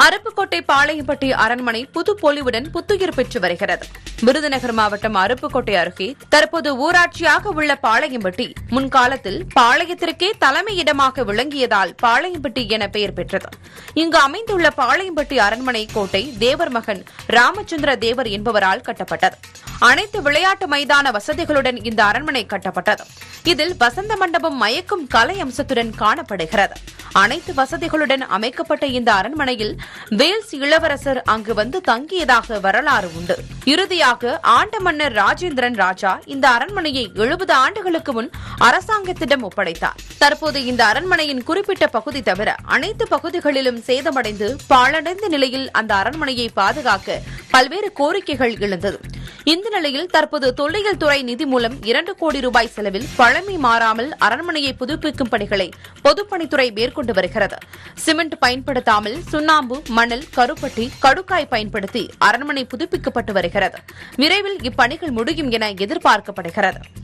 அருப்புக்கோட்டை பாளையம்பட்டி அரண்மனை புது பொலிவுடன் புத்துயிர் பெற்று வருகிறது விருதுநகர் மாவட்டம் அருப்புக்கோட்டை அருகே தற்போது ஊராட்சியாக உள்ள பாளையம்பட்டி முன்காலத்தில் பாளையத்திற்கே தலைமையிடமாக விளங்கியதால் பாளையம்பட்டி என பெயர் பெற்றது இங்கு அமைந்துள்ள பாளையம்பட்டி அரண்மனை கோட்டை தேவர் மகன் ராமச்சந்திர தேவர் என்பவரால் கட்டப்பட்டது அனைத்து விளையாட்டு மைதான வசதிகளுடன் இந்த அரண்மனை கட்டப்பட்டது இதில் வசந்த மண்டபம் மயக்கும் கலை அம்சத்துடன் காணப்படுகிறது அனைத்து வசதிகளுடன் அமைக்கப்பட்ட இந்த அரண்மனையில் வேல்ஸ் இளவரசர் அங்கு வந்து தங்கியதாக வரலாறு உண்டு இறுதியாக ஆண்ட மன்னர் ராஜேந்திரன் ராஜா இந்த அரண்மனையை எழுபது ஆண்டுகளுக்கு முன் அரசாங்கத்திடம் ஒப்படைத்தார் தற்போது இந்த அரண்மனையின் குறிப்பிட்ட பகுதி தவிர அனைத்து பகுதிகளிலும் சேதமடைந்து பாழடைந்த நிலையில் அந்த அரண்மனையை பாதுகாக்க பல்வேறு கோரிக்கைகள் எழுந்தது இந்த நிலையில் தற்போது தொல்லியல் துறை நிதி மூலம் இரண்டு கோடி ரூபாய் செலவில் பழமை மாறாமல் அரண்மனையை புதுப்பிக்கும் பணிகளை பொதுப்பணித்துறை மேற்கொண்டு வருகிறது சிமெண்ட் பயன்படுத்தாமல் சுண்ணாம்பு மணல் கருப்பட்டி கடுக்காய் பயன்படுத்தி அரண்மனை புதுப்பிக்கப்பட்டு வருகிறது விரைவில் இப்பணிகள் முடியும் என எதிர்பார்க்கப்படுகிறது